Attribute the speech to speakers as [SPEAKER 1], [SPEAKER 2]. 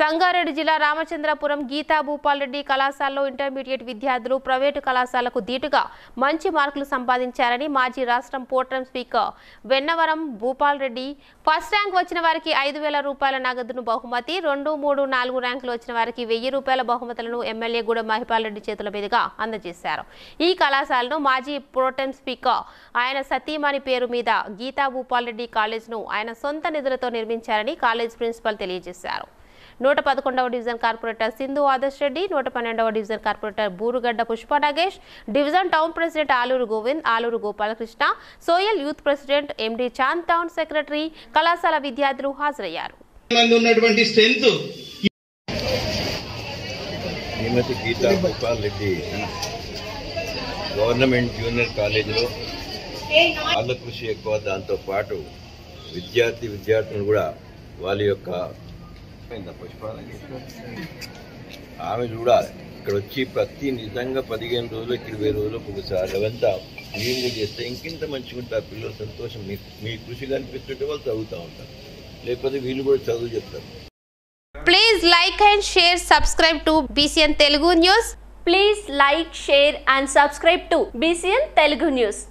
[SPEAKER 1] సంగారెడ్డి జిల్లా రామచంద్రపురం గీతా భూపాల్ రెడ్డి కళాశాలలో ఇంటర్మీడియట్ విద్యార్థులు ప్రైవేటు కళాశాలకు దీటుగా మంచి మార్కులు సంపాదించారని మాజీ రాష్ట్రం పోర్టం speaker Vennavaram Bhupal Reddy first rank వచ్చిన వారికి ఐదు వేల రూపాయల నగదును బహుమతి రెండు మూడు నాలుగు ర్యాంకులు వచ్చిన వారికి వెయ్యి రూపాయల బహుమతులను ఎమ్మెల్యే గూడెం మహిపాల్ రెడ్డి చేతుల మీదుగా అందజేశారు ఈ కళాశాలను మాజీ ప్రోటెం స్పీకర్ ఆయన సతీమణి పేరు మీద గీతా భూపాల్ రెడ్డి కాలేజ్ను ఆయన సొంత నిధులతో నిర్మించారని కాలేజ్ ప్రిన్సిపల్ తెలియజేశారు నూట పదకొండవ డివిజన్ కార్పొరేటర్ సింధు ఆదర్శ్ రెడ్డి నూట పన్నెండవ division corporator Burugadda Pushpa Nagesh division town president Aluru Govind Aluru Gopalakrishna సోయల్ youth president MD Chand town secretary కళాశాల విద్యార్థులు హాజరయ్యారు
[SPEAKER 2] మంది ఉన్నటువంటి strength
[SPEAKER 3] Shrimati Geetha Gopal Reddy government junior కాలేజీలో వాళ్ళ కృషి ఎక్కువ దాంతో పాటు విద్యార్థి విద్యార్థులు కూడా వాళ్ళ యొక్క పుష్పాలని ఆమె చూడాలి ఇక్కడ వచ్చి ప్రతి నిజంగా పదిహేను రోజులు ఇరవై రోజులకు ఒకసారి అవంతా క్లీన్గా చేస్తే ఇంకింత మంచిగా ఉంటారు పిల్లలు సంతోషం మీ మీ కృషి కనిపిస్తుంటే వాళ్ళు చదువుతూ ఉంటారు లేకపోతే వీళ్ళు కూడా చదువు చెప్తారు
[SPEAKER 1] please like and share subscribe to BCN Telugu news
[SPEAKER 4] Please like, share and subscribe to BCN Telugu News.